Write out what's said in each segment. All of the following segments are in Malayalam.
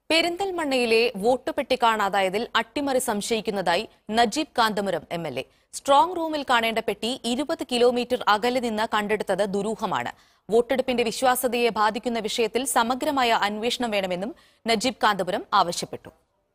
പെരിന്തൽമണ്ണയിലെ വോട്ട് പെട്ടി കാണാതായതിൽ അട്ടിമറി സംശയിക്കുന്നതായി Najeeb Kanthapuram M L A strong റൂമിൽ കാണേണ്ട പെട്ടി ഇരുപത് കിലോമീറ്റർ അകലെ നിന്ന് കണ്ടെടുത്തത് ദുരൂഹമാണ് വോട്ടെടുപ്പിന്റെ വിശ്വാസ്യതയെ ബാധിക്കുന്ന വിഷയത്തിൽ സമഗ്രമായ അന്വേഷണം വേണമെന്നും നജീബ് കാന്തപുരം ആവശ്യപ്പെട്ടു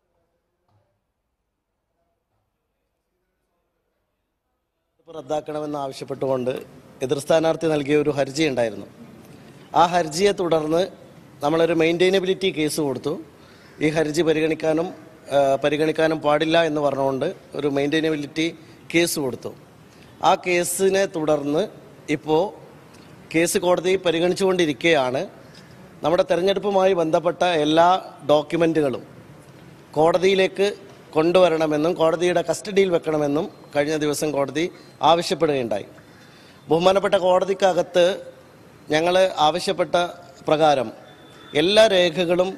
തെരഞ്ഞെടുപ്പ് റദ്ദാക്കണമെന്ന് ആവശ്യപ്പെട്ടുകൊണ്ട് എതിർ സ്ഥാനാർത്ഥി നൽകിയ ഒരു ഹർജി ഉണ്ടായിരുന്നു ആ ഹർജിയെ തുടർന്ന് നമ്മളൊരു മെയിൻറ്റൈനബിലിറ്റി കേസ് കൊടുത്തു ഈ ഹർജി പരിഗണിക്കാനും ആ, പരിഗണിക്കാനും പാടില്ല എന്ന് പറഞ്ഞുകൊണ്ട് ഒരു മെയിൻറ്റൈനബിലിറ്റി കേസ് കൊടുത്തു ആ കേസിനെ തുടർന്ന് ഇപ്പോൾ കേസ് കോടതി പരിഗണിച്ചുകൊണ്ടിരിക്കുകയാണ് നമ്മുടെ തെരഞ്ഞെടുപ്പുമായി ബന്ധപ്പെട്ട എല്ലാ ഡോക്യുമെൻറ്റുകളും കോടതിയിലേക്ക് കൊണ്ടുവരണമെന്നും കോടതിയുടെ കസ്റ്റഡിയിൽ വെക്കണമെന്നും കഴിഞ്ഞ ദിവസം കോടതി ആവശ്യപ്പെടുകയുണ്ടായി ബഹുമാനപ്പെട്ട കോടതിക്കകത്ത് ഞങ്ങൾ ആവശ്യപ്പെട്ട പ്രകാരം എല്ലാ രേഖകളും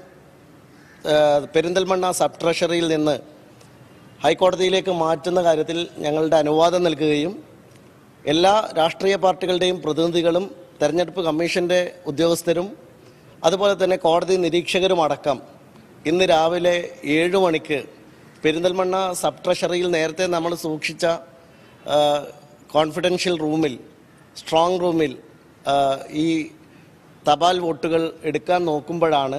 ആ, പെരിന്തൽമണ്ണ സബ് ട്രഷറിയിൽ നിന്ന് ഹൈക്കോടതിയിലേക്ക് മാറ്റുന്ന കാര്യത്തിൽ ഞങ്ങളുടെ അനുവാദം നൽകുകയും എല്ലാ രാഷ്ട്രീയ പാർട്ടികളുടെയും പ്രതിനിധികളും തെരഞ്ഞെടുപ്പ് കമ്മീഷന്റെ ഉദ്യോഗസ്ഥരും അതുപോലെ തന്നെ കോടതി നിരീക്ഷകരും അടക്കം ഇന്ന് രാവിലെ ഏഴ് മണിക്ക് പെരിന്തൽമണ്ണ സബ് ട്രഷറിയിൽ നേരത്തെ നമ്മൾ സൂക്ഷിച്ച ആ, കോൺഫിഡൻഷ്യൽ റൂമിൽ സ്ട്രോങ് റൂമിൽ ആ, ഈ തപാൽ വോട്ടുകൾ എടുക്കാൻ നോക്കുമ്പോഴാണ്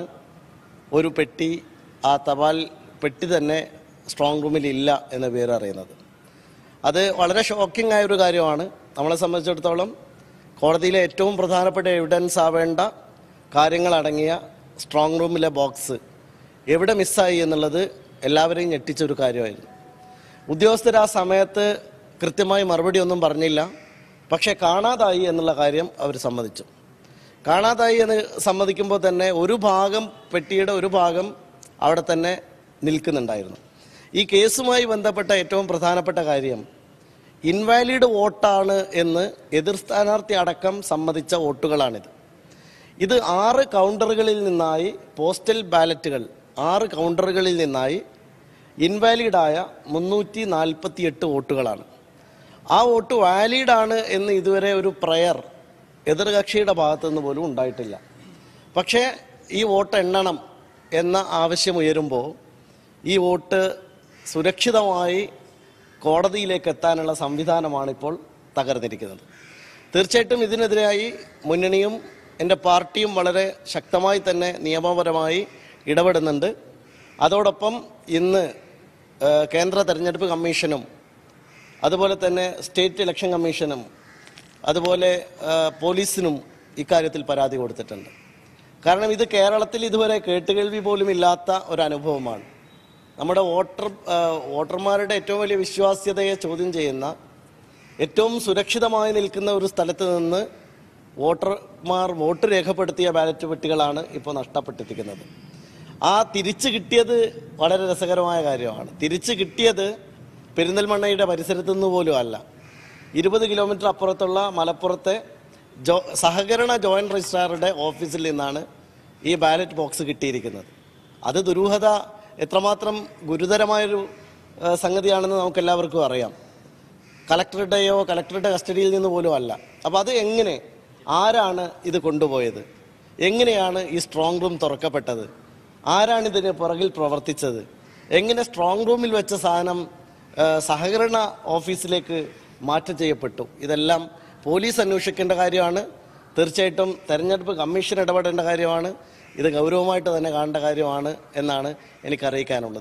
ഒരു പെട്ടി ആ തപാൽ പെട്ടി തന്നെ സ്ട്രോങ് റൂമിൽ ഇല്ല എന്ന പേര് അറിയുന്നത് അത് വളരെ ഷോക്കിംഗ് ആയ ഒരു കാര്യമാണ് നമ്മളെ സംബന്ധിച്ചിടത്തോളം കോടതിയിലെ ഏറ്റവും പ്രധാനപ്പെട്ട എവിഡൻസ് ആവേണ്ട കാര്യങ്ങളടങ്ങിയ സ്ട്രോങ് റൂമിലെ ബോക്സ് എവിടെ മിസ്സായി എന്നുള്ളത് എല്ലാവരെയും ഞെട്ടിച്ചൊരു കാര്യമായിരുന്നു ഉദ്യോഗസ്ഥർ ആ സമയത്ത് കൃത്യമായി മറുപടി ഒന്നും പറഞ്ഞില്ല പക്ഷേ കാണാതായി എന്നുള്ള കാര്യം അവർ സമ്മതിച്ചു കാണാതായി എന്ന് സമ്മതിക്കുമ്പോൾ തന്നെ ഒരു ഭാഗം പെട്ടിയുടെ ഒരു ഭാഗം അവിടെ തന്നെ നിൽക്കുന്നുണ്ടായിരുന്നു ഈ കേസുമായി ബന്ധപ്പെട്ട ഏറ്റവും പ്രധാനപ്പെട്ട കാര്യം ഇൻവാലിഡ് വോട്ടാണ് എന്ന് എതിർ സ്ഥാനാർത്ഥി അടക്കം സമ്മതിച്ച വോട്ടുകളാണിത് ഇത് ആറ് കൗണ്ടറുകളിൽ നിന്നായി പോസ്റ്റൽ ബാലറ്റുകൾ ആറ് കൗണ്ടറുകളിൽ നിന്നായി ഇൻവാലിഡായ മുന്നൂറ്റി നാൽപ്പത്തിയെട്ട് വോട്ടുകളാണ് ആ വോട്ട് വാലിഡാണ് എന്ന് ഇതുവരെ ഒരു പ്രയർ എതിർകക്ഷിയുടെ ഭാഗത്തു നിന്ന് പോലും ഉണ്ടായിട്ടില്ല പക്ഷേ ഈ വോട്ട് എണ്ണണം എന്ന ആവശ്യം ഉയരുമ്പോൾ ഈ വോട്ട് സുരക്ഷിതമായി കോടതിയിലേക്ക് എത്താനുള്ള സംവിധാനമാണ് ഇപ്പോൾ തകർന്നിരിക്കുന്നത് തീർച്ചയായിട്ടും ഇതിനെതിരായി മുന്നണിയും എൻ്റെ പാർട്ടിയും വളരെ ശക്തമായി തന്നെ നിയമപരമായി ഇടപെടുന്നുണ്ട് അതോടൊപ്പം ഇന്ന് ഏഹ്, കേന്ദ്ര തെരഞ്ഞെടുപ്പ് കമ്മീഷനും അതുപോലെ തന്നെ സ്റ്റേറ്റ് ഇലക്ഷൻ കമ്മീഷനും അതുപോലെ ആ, പോലീസിനും ഇക്കാര്യത്തിൽ പരാതി കൊടുത്തിട്ടുണ്ട് കാരണം ഇത് കേരളത്തിൽ ഇതുവരെ കേട്ടുകേൾവി പോലും ഇല്ലാത്ത ഒരു അനുഭവമാണ് നമ്മുടെ വോട്ടർ ആ, വോട്ടർമാരുടെ ഏറ്റവും വലിയ വിശ്വാസ്യതയെ ചോദ്യം ചെയ്യുന്ന ഏറ്റവും സുരക്ഷിതമായി നിൽക്കുന്ന ഒരു സ്ഥലത്ത് നിന്ന് വോട്ടർമാർ വോട്ട് രേഖപ്പെടുത്തിയ ബാലറ്റ് പെട്ടികളാണ് ഇപ്പോൾ നഷ്ടപ്പെട്ടിരിക്കുന്നത് ആ തിരിച്ചു കിട്ടിയത് വളരെ രസകരമായ കാര്യമാണ് തിരിച്ചു കിട്ടിയത് പെരിന്തൽമണ്ണയുടെ പരിസരത്തു നിന്ന് പോലും അല്ല ഇരുപത് കിലോമീറ്റർ അപ്പുറത്തുള്ള മലപ്പുറത്തെ ജോ സഹകരണ ജോയിന്റ് രജിസ്ട്രാറുടെ ഓഫീസിൽ നിന്നാണ് ഈ ബാലറ്റ് ബോക്സ് കിട്ടിയിരിക്കുന്നത് അത് ദുരൂഹത എത്രമാത്രം ഗുരുതരമായൊരു ആ, സംഗതിയാണെന്ന് നമുക്ക് എല്ലാവർക്കും അറിയാം കളക്ടറുടെയോ കളക്ടറുടെ കസ്റ്റഡിയിൽ നിന്ന് പോലും അല്ല അപ്പോൾ അത് എങ്ങനെ ആരാണ് ഇത് കൊണ്ടുപോയത് എങ്ങനെയാണ് ഈ സ്ട്രോങ് റൂം തുറക്കപ്പെട്ടത് ആരാണ് ഇതിന് പുറകിൽ പ്രവർത്തിച്ചത് എങ്ങനെ സ്ട്രോങ് റൂമിൽ വെച്ച സാധനം ആ, സഹകരണ ഓഫീസിലേക്ക് മാറ്റം ചെയ്യപ്പെട്ടു ഇതെല്ലാം പോലീസ് അന്വേഷിക്കേണ്ട കാര്യമാണ് തീർച്ചയായിട്ടും തെരഞ്ഞെടുപ്പ് കമ്മീഷൻ ഇടപെടേണ്ട കാര്യമാണ് ഇത് ഗൗരവമായിട്ട് തന്നെ കാണേണ്ട കാര്യമാണ് എന്നാണ് എനിക്ക് അറിയിക്കാനുള്ളത്